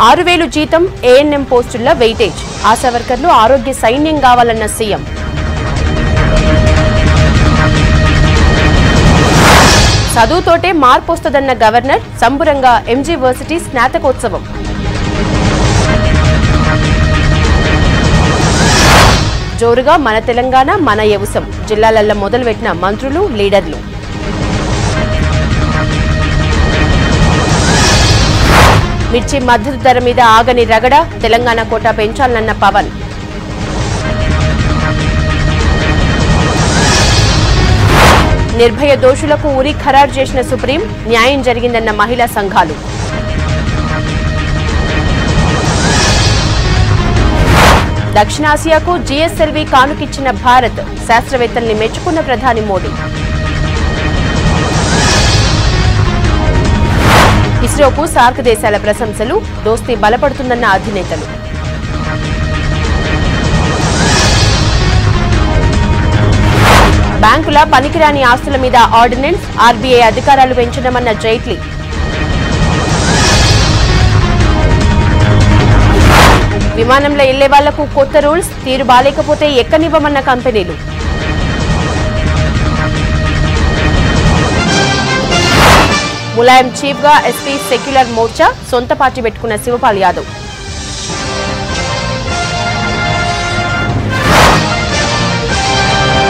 ఆరు వేలు జీతం ఏఎన్ఎం పోస్టుల్లో వెయిటేజ్ ఆశా వర్కర్లు ఆరోగ్య సైన్యం కావాలన్న సీఎం చదువుతోటే మార్పు వస్తుందన్న గవర్నర్ సంబురంగా ఎంజీ వర్సిటీ స్నాతకోత్సవం జోరుగా మన తెలంగాణ మన యవసం జిల్లాలల్లో మొదలుపెట్టిన మంత్రులు లీడర్లు మిర్చి మద్దతు ధర మీద ఆగని రగడ తెలంగాణ కోటా పెంచాలన్న పవన్ నిర్భయ దోషులకు ఉరి ఖరారు చేసిన సుప్రీం న్యాయం జరిగిందన్న మహిళా సంఘాలు దక్షిణాసియాకు జీఎస్ఎల్వి కానుకిచ్చిన భారత్ శాస్త్రవేత్తల్ని మెచ్చుకున్న ప్రధాని మోడీ ఇస్రోకు సార్క్ దేశాల ప్రశంసలు దోస్తీ బలపడుతుందన్న అధినేతలు బ్యాంకుల పనికిరాని ఆస్తుల మీద ఆర్డినెన్స్ ఆర్బీఐ అధికారాలు పెంచడమన్న జైట్లీ విమానంలో వెళ్లే వాళ్లకు కొత్త రూల్స్ తీరు బాలేకపోతే ఎక్కనివ్వమన్న కంపెనీలు ములాయం చీఫ్ గా ఎస్పీ సెక్యులర్ మోర్చా సొంత పార్టీ పెట్టుకున్న శివపాల్ యాదవ్